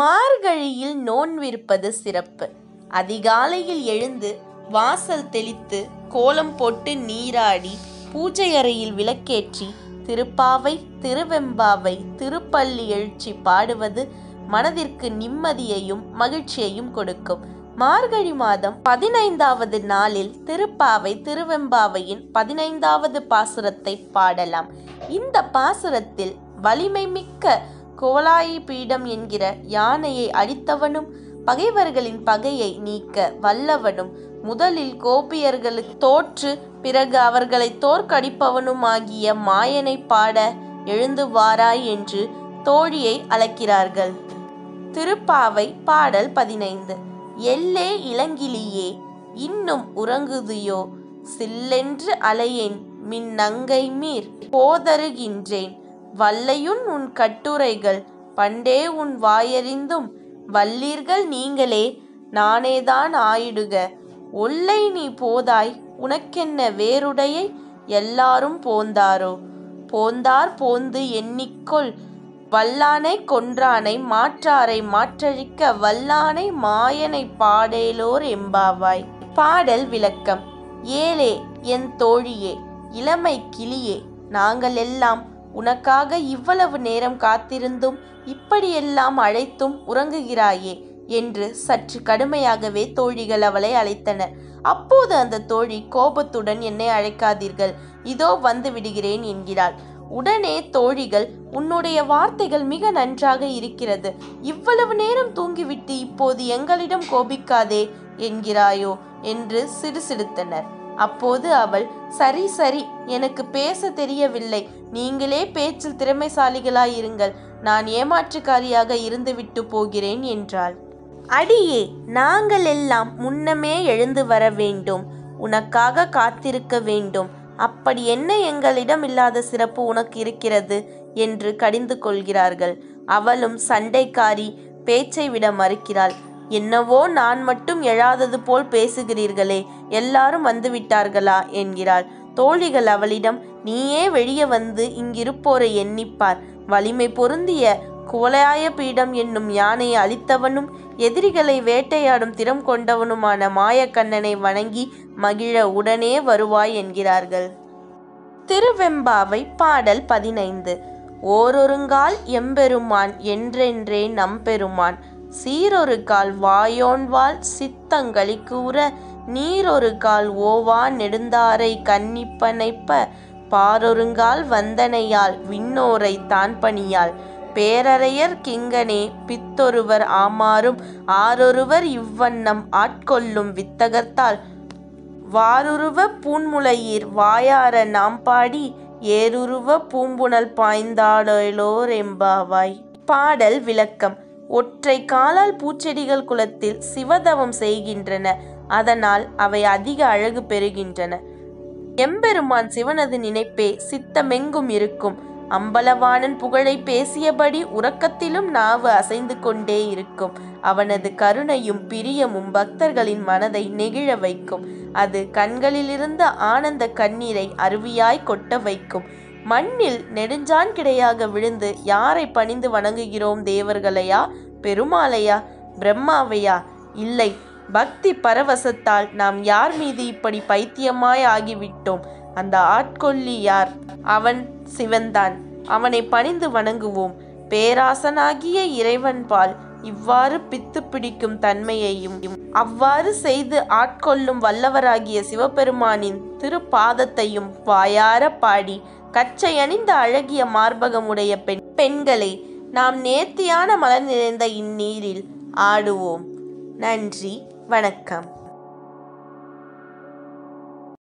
மார்கழியில் நோன்பிருப்பது சிறப்பு அதிகாலையில் எழுந்து வாசல் தெளித்து கோலம் போட்டு நீராடி பூஜை அறையில் விளக்கேற்றி திருப்பாவை திருவெம்பாவை திருப்பள்ளி எழுச்சி பாடுவது மனதிற்கு நிம்மதியையும் மகிழ்ச்சியையும் கொடுக்கும் மார்கழி மாதம் பதினைந்தாவது நாளில் திருப்பாவை திருவெம்பாவையின் பதினைந்தாவது பாசுரத்தை பாடலாம் இந்த பாசுரத்தில் வலிமை மிக்க கோலாயி பீடம் என்கிற யானையை அழித்தவனும் பகைவர்களின் பகையை நீக்க வல்லவனும் முதலில் கோபியர்களுக்கு தோற்று பிறகு அவர்களை தோற்கடிப்பவனுமாகிய மாயனை பாட எழுந்து வாராய் என்று தோழியை அழைக்கிறார்கள் திருப்பாவை பாடல் பதினைந்து எல்லே இளங்கிளியே இன்னும் உறங்குதியோ சில்லென்று அலையேன் மின் நங்கை மீர் போதருகின்றேன் வல்லையுன் உன் கட்டுரைகள் பண்டே உன் வாயறிந்தும் வல்லீர்கள் நீங்களே நானேதான் ஆயிடுக ஒல்லை நீ போதாய் உனக்கென்ன வேறுடையை எல்லாரும் போந்தாரோ போந்தார் போந்து எண்ணிக்கொள் வல்லானை கொன்றானை மாற்றாரை மாற்றழிக்க வல்லானை மாயனை பாடேலோர் எம்பாவாய் பாடல் விளக்கம் ஏலே என் தோழியே இளமை கிளியே நாங்கள் எல்லாம் உனக்காக இவ்வளவு நேரம் காத்திருந்தும் இப்படியெல்லாம் அழைத்தும் உறங்குகிறாயே என்று சற்று கடுமையாகவே தோழிகள் அவளை அழைத்தனர் அப்போது அந்த தோழி கோபத்துடன் என்னை அழைக்காதீர்கள் இதோ வந்து விடுகிறேன் என்கிறாள் உடனே தோழிகள் உன்னுடைய வார்த்தைகள் மிக நன்றாக இருக்கிறது இவ்வளவு நேரம் தூங்கிவிட்டு இப்போது எங்களிடம் கோபிக்காதே என்கிறாயோ என்று சிடுசிடுத்தனர் அப்போது அவள் சரி சரி எனக்கு பேச தெரியவில்லை நீங்களே பேச்சில் திறமைசாலிகளாயிருங்கள் நான் ஏமாற்றுக்காரியாக இருந்துவிட்டு போகிறேன் என்றாள் அடியே நாங்கள் எல்லாம் முன்னமே எழுந்து வர வேண்டும் உனக்காக காத்திருக்க வேண்டும் அப்படி என்ன எங்களிடம் இல்லாத சிறப்பு உனக்கு இருக்கிறது என்று கடிந்து கொள்கிறார்கள் அவளும் சண்டைக்காரி பேச்சை விட மறுக்கிறாள் என்னவோ நான் மட்டும் எழாதது போல் பேசுகிறீர்களே எல்லாரும் வந்துவிட்டார்களா என்கிறாள் தோழிகள் அவளிடம் நீயே வெளியே வந்து இங்கிருப்போரை எண்ணிப்பார் வலிமை பொருந்திய கோலாய பீடம் என்னும் யானையை அழித்தவனும் எதிரிகளை வேட்டையாடும் திறம் கொண்டவனுமான மாயக்கண்ணனை வணங்கி மகிழ உடனே வருவாய் என்கிறார்கள் திருவெம்பாவை பாடல் பதினைந்து ஓரொருங்கால் எம்பெருமான் என்றென்றே நம்பெருமான் சீரொரு கால் வாயோன்வாள் சித்தங்களி கூற நீரொரு கால் ஓவா நெடுந்தாரை கன்னிப்பனைப்ப பாரொருங்கால் வந்தனையால் விண்ணோரை தான் பணியால் பேரறையர் கிங்கனே பித்தொருவர் ஆமாறும் ஆரொருவர் இவ்வண்ணம் ஆட்கொள்ளும் வித்தகர்த்தால் வாருருவ பூன்முளையீர் வாயார நாம் பாடி ஏருருவ பூம்புணல் பாய்ந்தாடலோர் எம்பாவாய் பாடல் விளக்கம் ஒற்றை காலால் பூச்செடிகள் குலத்தில் சிவதவம் செய்கின்றன அதனால் அவை அதிக அழகு பெறுகின்றன எம்பெருமான் சிவனது நினைப்பே சித்தமெங்கும் இருக்கும் அம்பலவாணன் புகழை பேசியபடி உறக்கத்திலும் நாவு அசைந்து கொண்டே இருக்கும் அவனது கருணையும் பிரியமும் பக்தர்களின் மனதை நெகிழ வைக்கும் அது கண்களிலிருந்த ஆனந்த கண்ணீரை அருவியாய் கொட்ட வைக்கும் மண்ணில் நெடுஞ்சான் கிடையாக விழுந்து யாரை பணிந்து வணங்குகிறோம் தேவர்களையா பெருமாளையா பிரம்மாவையா இல்லை பக்தி பரவசத்தால் நாம் யார் மீது இப்படி பைத்தியமாய் ஆகிவிட்டோம் அந்த ஆட்கொல்லி யார் அவன் சிவன்தான் அவனை பணிந்து வணங்குவோம் பேராசனாகிய இறைவன்பால் இவ்வாறு பித்து பிடிக்கும் தன்மையையும் அவ்வாறு செய்து ஆட்கொள்ளும் வல்லவராகிய சிவபெருமானின் திருப்பாதத்தையும் வாயார பாடி கச்சை அணிந்த அழகிய மார்பகமுடைய பெண் பெண்களை நாம் நேர்த்தியான மலர் நிறைந்த இந்நீரில் ஆடுவோம் நன்றி வணக்கம்